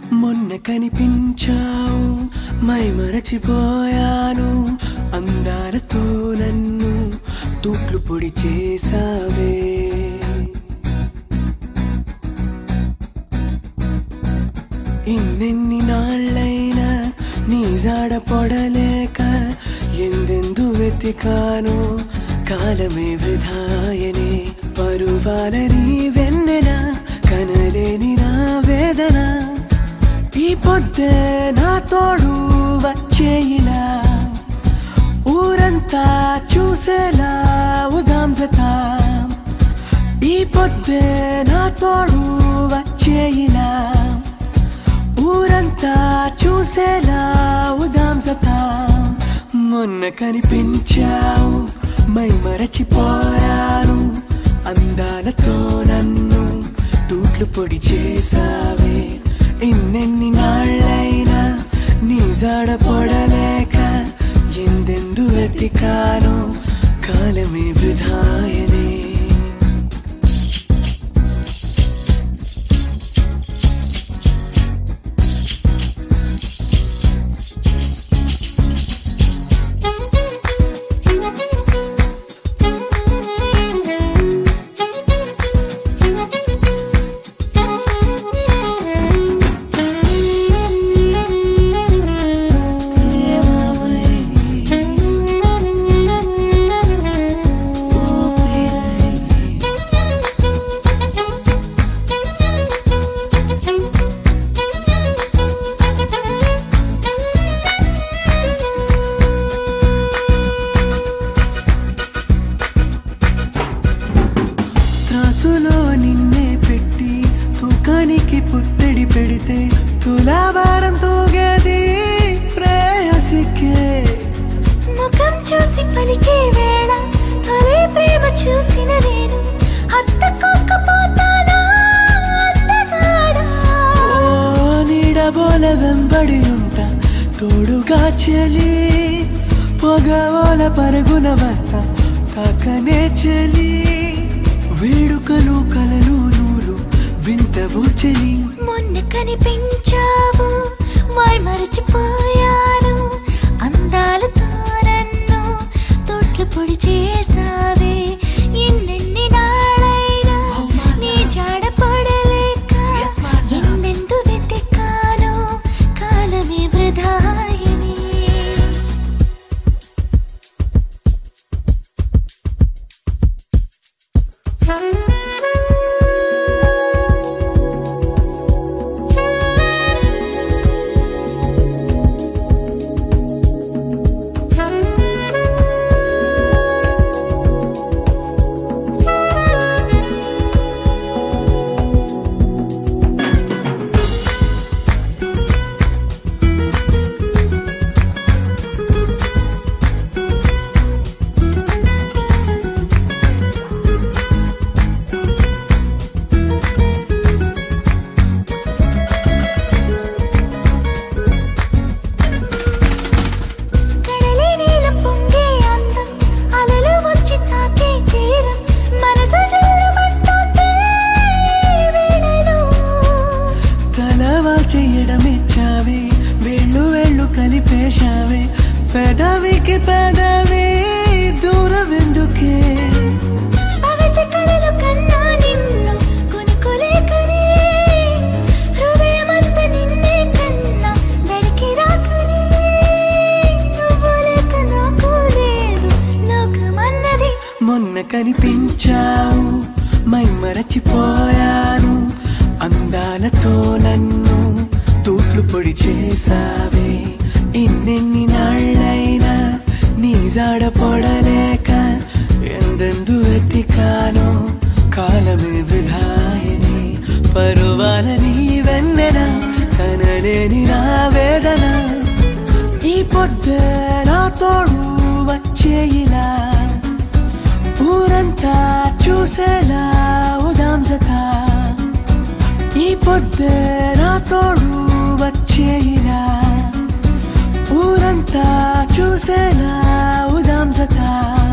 మొన్న కనిపించావు మై మరచిపోయాను అందాలతో నన్ను తూట్లు పొడి చేసావే ఇన్నెన్ని నాళ్ళైనా నీ జాడ పొడలేక ఎందెందు వెతికాను కాలమే వృధాయనే పరువాల నీ వెన్నెన కనలేని నా వేదన ఈ పొద్దే నా తోడు వచ్చేయిలా ఊరంతా చూసేలా ఉదాం జతాం ఈ పొద్దే నా తోడు వచ్చేయిలా ఊరంతా చూసేలా ఉదాం జతాం మొన్న కనిపించావు మై మరచిపోయాను అందాలతో నన్ను తూట్లు పొడి చేసావే ఇన్నెన్ని నాళ్ళైనా నీ జాడ పొడలేక ఎందెందు వెతికాను కాలమే వృధాయనే త్రాసులో నిన్నే పెట్టి తూకానికి పుత్తడి పెడితే తులాభారం తూగేది ప్రేయసికే ముఖం చూసి పలికే వేళ తొలి ప్రేమ చూసిన నేను హత్తుకోకపోతానా అందగాడా ఓ నీడబోల వెంబడి ఉంటా తోడుగా చెలి పొగవోల పరుగున వస్తా తాకనే చెలి వేడుకలు కలలు నూలు వింతవు చెలి మొన్న కనిపించావు మాయ్ మరచిపోయాను అందాలతో నన్ను తోట్లు పొడి చేసావే ఎన్నెన్ని నాళ్ళైనా నీ జాడ పడలేక ఎందెందు వెతికాను కాలమే వృధాయని కడలి నీలం పొంగే అందం అలలు వచ్చి తాకే తీరం మనసు జల్లమంటోంది ఈ వేళలో తలవా చేయడమిచ్చావే వేళ్ళు వేళ్ళు కలిపేశావే పెదవికి పెదవి దూరం ఎందుకే పగటి కలలు కన్నా నిన్ను కొనుక్కోలేకనే హృదయమంతా నిన్నే కన్నా దరికి రాకనే నువ్వు లేక నాకు లేదు లోకమన్నది మొన్న కనిపించావు మై మరచిపోయాను అందాలతో నన్ను తూట్లు పొడి చేసావే ఎన్నెన్ని నాళ్ళైనా నీ జాడ పొడలేక ఎందెందు వెతికాను కాలమే వృధాయని పరువాల నీ వెన్నెన కనలేని నా వేదన ఈ పొద్దే నా తోడు వచ్చేయిలా ఊరంతా చూసేలా ఉదాం జత ఈ పొద్దే నా తోడు వచ్చేయిలా ఊరంతా చూసేలా ఉదాం జత